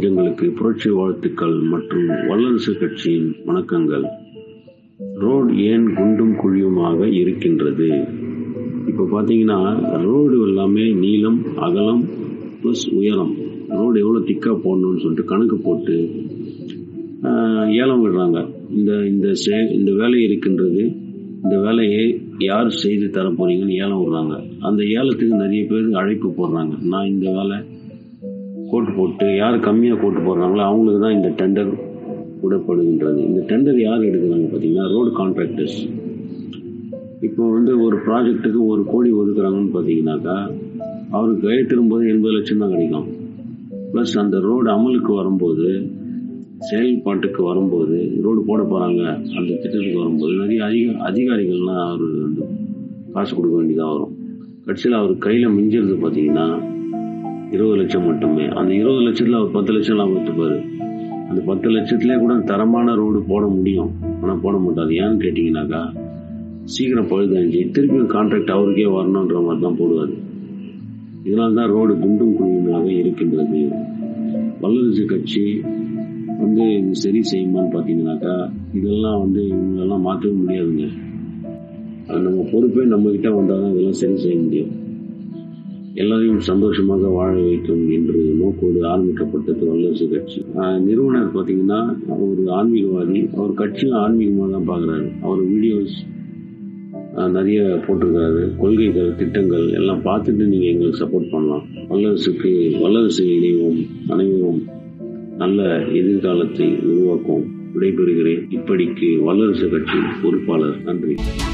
நெஞ்சங்களுக்கு புரட்சி வாழ்த்துக்கள் மற்றும் வல்லரசு கட்சியின் வணக்கங்கள் ரோடு ஏன் குண்டும் குழியுமாக இருக்கின்றது இப்போ பார்த்தீங்கன்னா ரோடு எல்லாமே நீளம் அகலம் ப்ளஸ் உயரம் ரோடு எவ்வளோ திக்காக போடணும்னு சொல்லிட்டு கணக்கு போட்டு ஆஹ், ஏலம் விடுறாங்க இந்த இந்த சே இந்த வேலை இருக்கின்றது இந்த வேலையை யார் செய்து தர போறீங்கன்னு ஏலம் விடுறாங்க அந்த ஏலத்துக்கு நிறைய பேர் அழைப்பு போடுறாங்க நான் இந்த வேலை கோட்டு போட்டு யார் கம்மியாக கோட்டு போடுறாங்களோ அவங்களுக்கு தான் இந்த டெண்டர் விடப்படுகின்றது இந்த டெண்டர் யார் எடுக்கிறாங்க பார்த்தீங்கன்னா ரோடு கான்ட்ராக்டர்ஸ் இப்போ வந்து ஒரு ப்ராஜெக்ட்டுக்கு ஒரு கோடி ஒதுக்குறாங்கன்னு பார்த்தீங்கன்னாக்கா அவருக்கு கையெழுத்திடும் போது எண்பது லட்சம் தான் கிடைக்கும் ப்ளஸ் அந்த ரோடு அமலுக்கு வரும்போது செயல்பாட்டுக்கு வரும்போது ரோடு போட போகிறாங்க அந்த திட்டத்துக்கு வரும்போது நிறைய அதிக அதிகாரிகள்லாம் அவர் வந்து காசு கொடுக்க வேண்டியதாக வரும் கடைசியில் அவர் கையில் மிஞ்சிறது பார்த்தீங்கன்னா இருபது லட்சம் மட்டுமே அந்த இருபது லட்சத்தில் அவர் பத்து லட்சம் லாபம் எடுத்துப்பாரு அந்த பத்து லட்சத்துலேயே கூட தரமான ரோடு போட முடியும் ஆனால் போட மாட்டாது ஏன்னு கேட்டிங்கனாக்கா சீக்கிரம் பழுதடைஞ்சு திருப்பியும் கான்ட்ராக்ட் அவருக்கே வரணுன்ற மாதிரி தான் போடுவார் இதனால தான் ரோடு குண்டும் குழியுமாக இருக்கின்றது வல்லரசு கட்சி வந்து இது சரி செய்யுமான்னு பார்த்தீங்கன்னாக்கா இதெல்லாம் வந்து இவங்களெல்லாம் மாற்றவே முடியாதுங்க அது நம்ம பொறுப்பே நம்மக்கிட்ட வந்தால் தான் இதெல்லாம் சரி செய்ய முடியும் எல்லாரையும் சந்தோஷமாக வாழ வைக்கும் என்று நோக்கோடு ஆரம்பிக்கப்பட்டது வல்லரசு கட்சி ஆஹ் நிறுவனர் பார்த்தீங்கன்னா ஒரு ஆன்மீகவாதி அவர் கட்சியும் ஆன்மீகமாக தான் பார்க்குறாரு அவர் வீடியோஸ் நிறைய போட்டிருக்காரு கொள்கைகள் திட்டங்கள் எல்லாம் பார்த்துட்டு நீங்கள் எங்களுக்கு சப்போர்ட் பண்ணலாம் வல்லரசுக்கு வல்லரசு இணைவோம் அனைவரும் நல்ல எதிர்காலத்தை உருவாக்கும் விடைபெறுகிறேன் இப்படிக்கு வல்லரசு கட்சி பொறுப்பாளர் நன்றி